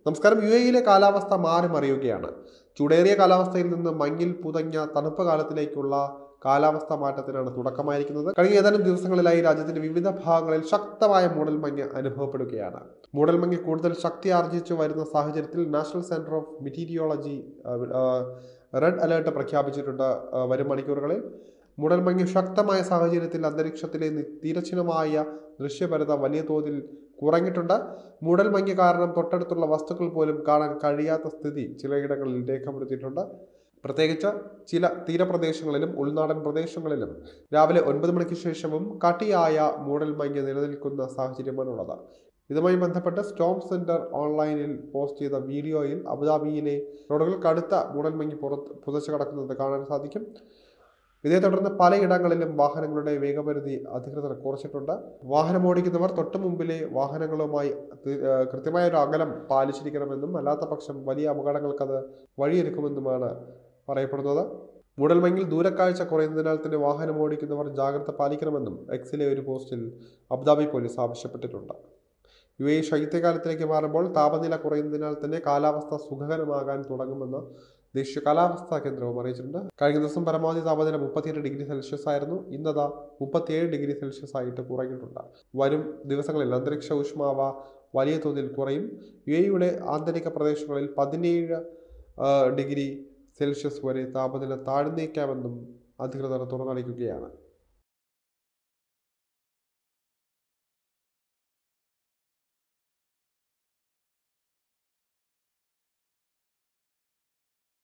നമസ്കാരം യു എയിലെ കാലാവസ്ഥ മാറി മറിയുകയാണ് ചൂടേറിയ കാലാവസ്ഥയിൽ നിന്ന് മഞ്ഞിൽ പുതഞ്ഞ തണുപ്പ് കാലത്തിലേക്കുള്ള കാലാവസ്ഥ മാറ്റത്തിനാണ് തുടക്കമായിരിക്കുന്നത് കഴിഞ്ഞ ഏതാനും ദിവസങ്ങളിലായി രാജ്യത്തിന്റെ വിവിധ ഭാഗങ്ങളിൽ ശക്തമായ മൂടൽമഞ്ഞ് അനുഭവപ്പെടുകയാണ് മൂടൽമഞ്ഞ് കൂടുതൽ ശക്തി ആർജിച്ചു വരുന്ന സാഹചര്യത്തിൽ national centre of meteorology red alert പ്രഖ്യാപിച്ചിട്ടുണ്ട് ആ, വരും മണിക്കൂറുകളിൽ മൂടൽമഞ്ഞ് ശക്തമായ സാഹചര്യത്തിൽ അന്തരീക്ഷത്തിലെ നി- തിരശ്ചിനമായ ദൃശ്യപരത വലിയ തോതിൽ കുറഞ്ഞിട്ടുണ്ട് മൂടൽമഞ്ഞ് കാരണം തൊട്ടടുത്തുള്ള വസ്തുക്കൾ പോലും കാണാൻ കഴിയാത്ത സ്ഥിതി ചിലയിടങ്ങളിൽ രേഖപ്പെടുത്തിയിട്ടുണ്ട് പ്രത്യേകിച്ച് ചില തീരപ്രദേശങ്ങളിലും ഉൾനാടൻ പ്രദേശങ്ങളിലും രാവിലെ ഒൻപത് മണിക്ക് ശേഷവും കട്ടിയായ മൂടൽമഞ്ഞ് നിലനിൽക്കുന്ന സാഹചര്യമാണുള്ളത് ഇതുമായി ബന്ധപ്പെട്ട് സ്റ്റോം സെന്റർ ഓൺലൈനിൽ പോസ്റ്റ് ചെയ്ത വീഡിയോയിൽ അബുദാബിയിലെ റോഡുകൾ കടുത്ത മൂടൽമഞ്ഞ് പുറത്ത് പുതച്ചു കിടക്കുന്നത് കാണാൻ സാധിക്കും ഇതേ തുടർന്ന് പലയിടങ്ങളിലും വാഹനങ്ങളുടെ വേഗപരിധി അധികൃതർ കുറച്ചിട്ടുണ്ട് വാഹനമോടിക്കുന്നവർ തൊട്ടു മുമ്പിലെ വാഹനങ്ങളുമായി തി- ഏഹ് കൃത്യമായ ഒരു അകലം പാലിച്ചിരിക്കണമെന്നും അല്ലാത്ത പക്ഷം വലിയ അപകടങ്ങൾക്കത് വഴിയൊരുക്കുമെന്നുമാണ് പറയപ്പെടുന്നത് മൂടൽമഞ്ഞിൽ ദൂരക്കാഴ്ച കുറയുന്നതിനാൽ തന്നെ വാഹനം ഓടിക്കുന്നവർ ജാഗ്രത പാലിക്കണമെന്നും എക്സിലെ ഒരു പോസ്റ്റിൽ അബുദാബി പോലീസ് ആവശ്യപ്പെട്ടിട്ടുണ്ട് യു എ ശൈത്യകാലത്തിലേക്ക് മാറുമ്പോൾ താപനില കുറയുന്നതിനാൽ തന്നെ കാലാവസ്ഥ സുഖകരമാകാൻ തുടങ്ങുമെന്ന് ദേശീയ കാലാവസ്ഥാ കേന്ദ്രവും അറിയിച്ചിട്ടുണ്ട് കഴിഞ്ഞ ദിവസം പരമാവധി താപനില മുപ്പത്തിയെട്ട് ഡിഗ്രി സെൽഷ്യസ് ആയിരുന്നു ഇന്നതാ മുപ്പത്തിയേഴ് ഡിഗ്രി സെൽഷ്യസ് ആയിട്ട് കുറഞ്ഞിട്ടുണ്ട് വരും ദിവസങ്ങളിൽ അന്തരീക്ഷ ഊഷ്മാവ വലിയ തോതിൽ കുറയും യു എയുടെ ആന്തരിക പ്രദേശങ്ങളിൽ പതിനേഴ് ആ, ഡിഗ്രി സെൽഷ്യസ് വരെ താപനില താഴ്ന്നേക്കാമെന്നും അധികൃതർ തുറന്നടിക്കുകയാണ്